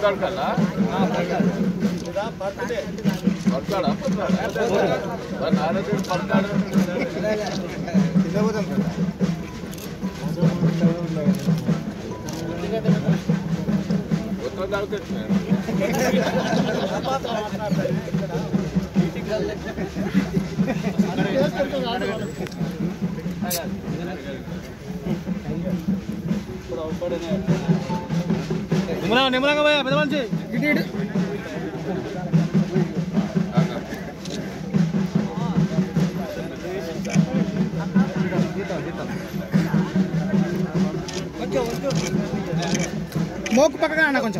పడతాడు కదా పడతాడా పడతాడా మరి నారదుడు పడతాడు ఉత్తరం తాగుతున్నాడు నిమ్మలంగా నిమ్మలంగా పోయా పెద్ద మనిషి ఇటు ఇటు మోకు పక్కగా అన్న కొంచెం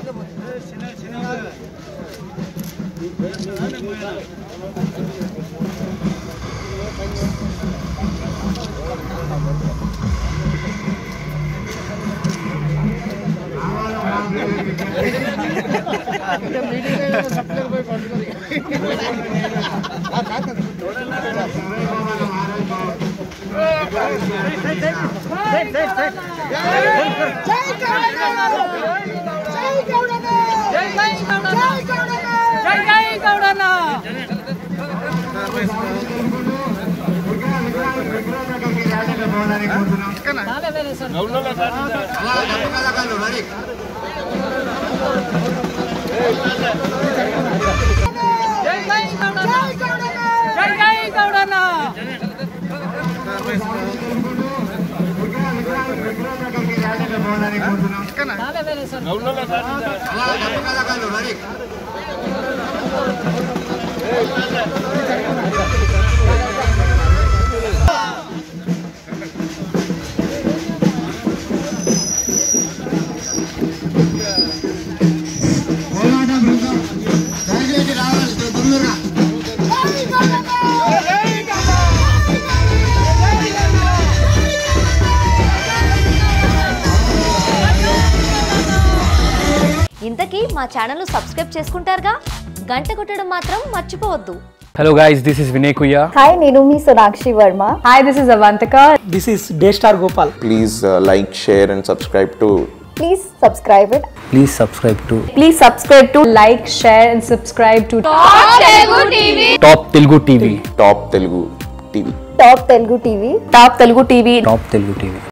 పోరాట బృందం దయచేసి రావాలి తొందరగా ఇంతకీ మా ఛానల్ను సబ్స్క్రైబ్ చేసుకుంటారుగా గంట కొట్టడం మాత్రం మర్చిపోవద్దు Hello guys, this is Vinay Kuya. Hi, నేను మీ Sonakshi Varma hi this is Avantika this is day star Gopal please uh, like, share, and subscribe to please subscribe it Please subscribe to please subscribe to like share and subscribe to Top Telugu TV. Top Telugu TV. Top Telugu TV Top Telugu TV Top Telugu TV.